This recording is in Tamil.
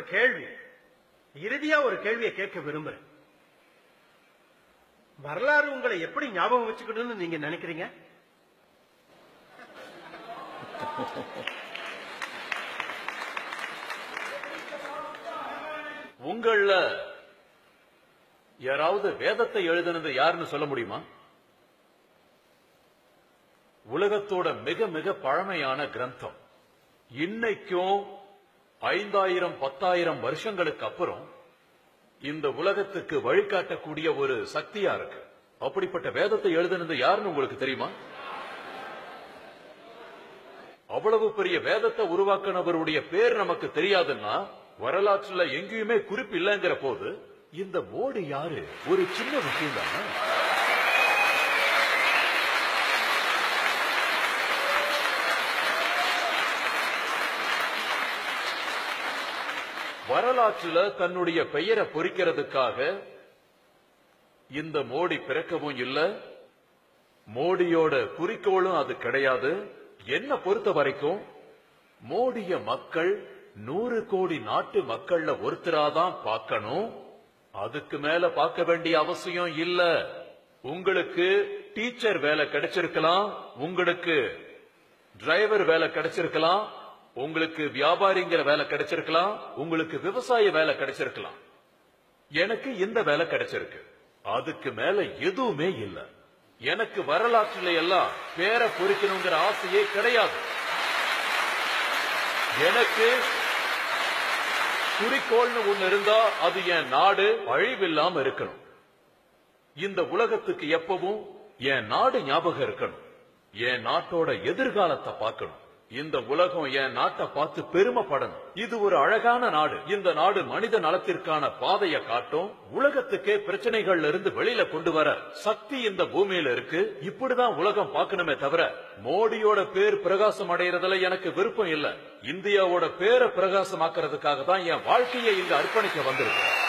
கேள்வி இறுதியா ஒரு கேள்வியை கேட்க விரும்புறேன் வரலாறு உங்களை எப்படி ஞாபகம் வச்சுக்கணும்னு நீங்க நினைக்கிறீங்க உங்கள யாராவது வேதத்தை எழுதுனது யாருன்னு சொல்ல முடியுமா உலகத்தோட மிக மிக பழமையான கிரந்தம் இன்னைக்கும் ஐந்தாயிரம் பத்தாயிரம் வருஷங்களுக்கு அப்புறம் இந்த உலகத்துக்கு வழிகாட்டக்கூடிய ஒரு சக்தியா இருக்கு அப்படிப்பட்ட வேதத்தை எழுதுனது யாருன்னு உங்களுக்கு தெரியுமா அவ்வளவு பெரிய வேதத்தை உருவாக்கினவருடைய பேர் நமக்கு தெரியாதுன்னா வரலாற்றுல எங்கேயுமே குறிப்பு இல்லைங்கிற போது இந்த மோடி யாரு ஒரு சின்ன விஷயம் தானே வரலாற்றுல தன்னுடைய பெயரை பொறிக்கிறதுக்காக இந்த மோடி பிறக்கவும் இல்ல மோடியோட குறிக்கோளும் அது கிடையாது என்ன பொறுத்த வரைக்கும் மோடிய மக்கள் நூறு கோடி நாட்டு மக்கள்ல ஒருத்தராதான் பார்க்கணும் அதுக்கு மேல பார்க்க வேண்டிய அவசியம் இல்ல உங்களுக்கு டீச்சர் வேலை கிடைச்சிருக்கலாம் உங்களுக்கு டிரைவர் வேலை கிடைச்சிருக்கலாம் உங்களுக்கு வியாபாரிங்கிற வேலை கிடைச்சிருக்கலாம் உங்களுக்கு விவசாய வேலை கிடைச்சிருக்கலாம் எனக்கு இந்த வேலை கிடைச்சிருக்கு அதுக்கு மேல எதுவுமே இல்ல எனக்கு வரலாற்றுல எல்லாம் பேரை பொறிக்கணுங்கிற ஆசையே கிடையாது எனக்கு குறிக்கோள்னு ஒண்ணு இருந்தா அது என் நாடு அழிவில்லாம இருக்கணும் இந்த உலகத்துக்கு எப்பவும் என் நாடு ஞாபகம் இருக்கணும் என் நாட்டோட எதிர்காலத்தை பார்க்கணும் இந்த உலகம் என் நாட்டை பார்த்து பெருமைப்படணும் இது ஒரு அழகான நாடு இந்த நாடு மனித நலத்திற்கான பாதையை காட்டும் உலகத்துக்கே பிரச்சனைகள்ல இருந்து வெளியில கொண்டு வர சக்தி இந்த பூமியில இருக்கு இப்படிதான் உலகம் பார்க்கணுமே தவிர மோடியோட பேர் பிரகாசம் அடையறதுல எனக்கு விருப்பம் இல்ல இந்தியாவோட பேரை பிரகாசமாக்குறதுக்காக தான் என் வாழ்க்கையை இங்க அர்ப்பணிக்க வந்திருக்கேன்